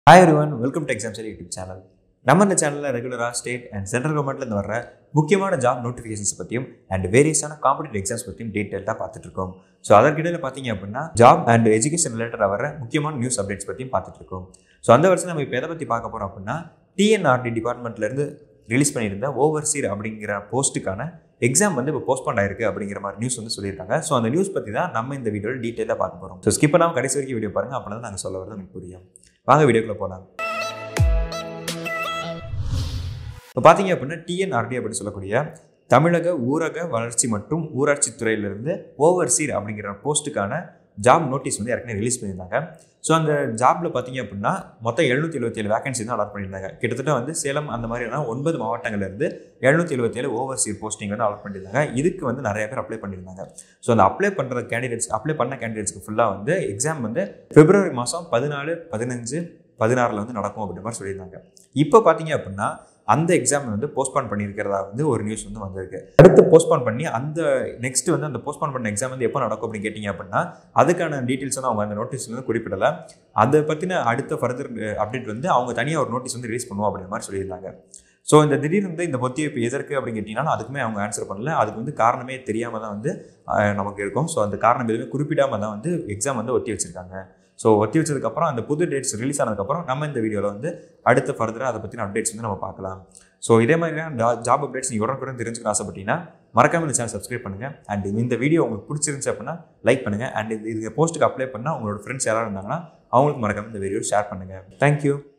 hi everyone welcome to exam சரி YouTube channel நம்ம இந்த சேனலில் ரெகுலராக ஸ்டேட் அண்ட் சென்ட்ரல் கவர்மெண்ட்லேருந்து வர முக்கியமான ஜாப் நோட்டிஃபிகேஷன்ஸ் பற்றியும் அண்ட் வேரியஸான காம்படிட்டிவ் எக்ஸாம்ஸ் பற்றியும் டீட்டெயிலாக பார்த்துட்டு இருக்கோம் ஸோ அதற்கிடையில் பார்த்தீங்க அப்படின்னா ஜாப் அண்ட் எஜுகேஷன் ரிலேட்டடாக வர முக்கியமான நியூஸ் அப்டேட்ஸ் பற்றியும் பார்த்துட்டு இருக்கோம் ஸோ அந்த வருஷம் நம்ம இப்போ எதை பற்றி பார்க்க போகிறோம் அப்படின்னா டிஎன்ஆர்டி டிபார்ட்மெண்ட்லேருந்து ரிலீஸ் பண்ணியிருந்த ஓவர்சீர் அப்படிங்கிற போஸ்ட்டுக்கான எக்ஸாம் வந்து இப்போ போஸ்ட்பாண்ட் ஆயிருக்கு அப்படிங்கிற மாதிரி நியூஸ் வந்து சொல்லியிருக்காங்க ஸோ அந்த நியூஸ் பற்றி தான் நம்ம இந்த வீடியோவில் டீட்டெயிலாக பார்க்க போகிறோம் ஸோ ஸ்கிப் பண்ணாமல் கடைசி வரைக்கும் வீடியோ பாருங்கள் அப்போ தான் நாங்கள் சொல்ல வரது எனக்கு புரியும் வாங்க வீடியோக்குள்ளே போகலாம் இப்போ பார்த்தீங்க அப்படின்னா டிஎன்ஆர்டி அப்படின்னு சொல்லக்கூடிய தமிழக ஊரக வளர்ச்சி மற்றும் ஊராட்சி துறையிலிருந்து ஓவர்சீர் அப்படிங்கிற போஸ்ட்டுக்கான ஜாப் நோட்டீஸ் வந்து ஏற்கனவே ரிலீஸ் பண்ணியிருந்தாங்க ஸோ அந்த ஜாப்பில் பார்த்தீங்க அப்படின்னா மொத்தம் எழுநூற்றி எழுபத்தேழு வேகன்சி தான் அலாட் பண்ணியிருந்தாங்க கிட்டத்தட்ட வந்து சேலம் அந்த மாதிரியான ஒன்பது மாவட்டங்கள்லேருந்து எழுநூற்றி எழுபத்தேழு ஓவர்சீர் போஸ்டிங் வந்து அலாட் பண்ணியிருந்தாங்க இதுக்கு வந்து நிறைய பேர் அப்ளை பண்ணியிருந்தாங்க ஸோ அந்த அப்ளை பண்ணுற கேண்டிடேட்ஸ் அப்ளை பண்ண கேண்டிடேட்ஸ்க்கு ஃபுல்லாக வந்து எக்ஸாம் வந்து பிப்ரவரி மாதம் பதினாலு பதினஞ்சு பதினாறில் வந்து நடக்கும் அப்படின்ற மாதிரி சொல்லியிருந்தாங்க இப்போ பார்த்தீங்க அப்படின்னா அந்த எக்ஸாம் வந்து போஸ்ட்பான் பண்ணியிருக்கிறதா வந்து ஒரு நியூஸ் வந்து வந்திருக்கு அடுத்து போஸ்ட்பான் பண்ணி அந்த நெக்ஸ்ட் வந்து அந்த போஸ்ட்பான் பண்ண எக்ஸாம் வந்து எப்போ நடக்கும் அப்படின்னு கேட்டிங்க அப்படின்னா அதுக்கான டீட்டெயில்ஸ் வந்து அவங்க அந்த நோட்டீஸ்ல வந்து குறிப்பிடலை அதை பற்றின அடுத்த ஃபர்தர் அப்டேட் வந்து அவங்க தனியாக ஒரு நோட்டீஸ் வந்து ரிலீஸ் பண்ணுவோம் அப்படின்ற மாதிரி சொல்லியிருந்தாங்க ஸோ இந்த திடீர்னு வந்து இந்த ஒத்திவைப்பு எதற்கு அப்படின்னு கேட்டிங்கன்னா அதுக்குமே அவங்க ஆன்சர் பண்ணல அதுக்கு வந்து காரணமே தெரியாமல் தான் வந்து அஹ், நமக்கு இருக்கும் ஸோ அந்த காரணம் எதுவுமே குறிப்பிடாமல் தான் வந்து எக்ஸாம் வந்து ஒத்தி வச்சிருக்காங்க ஸோ ஒத்தி வச்சதுக்கப்புறம் அந்த புது டேட்ஸ் ரிலீஸ் ஆனதுக்கப்புறம் நம்ம இந்த வீடியோவில் வந்து அடுத்த ஃபர்தராக அதை பற்றின அப்டேட்ஸ் வந்து நம்ம பார்க்கலாம் ஸோ இதே மாதிரியான ஜாப் அப்டேட்ஸ் நீங்கள் உடனுக்குடன் தெரிஞ்சுக்க ஆசைப்பட்டீங்கன்னா மறக்காம இந்த சேனல் சப்ஸ்கிரைப் பண்ணுங்கள் அண்ட் இந்த வீடியோ உங்களுக்கு பிடிச்சிருந்துச்சு அப்படின்னா லைக் பண்ணுங்கள் அண்ட் இது இது போஸ்ட்டுக்கு அப்ளை பண்ணால் உங்களோட ஃப்ரெண்ட்ஸ் யாராவது இருந்தாங்கன்னா அவங்களுக்கு மறக்காம இந்த வீடியோ ஷேர் பண்ணுங்கள் தேங்க்யூ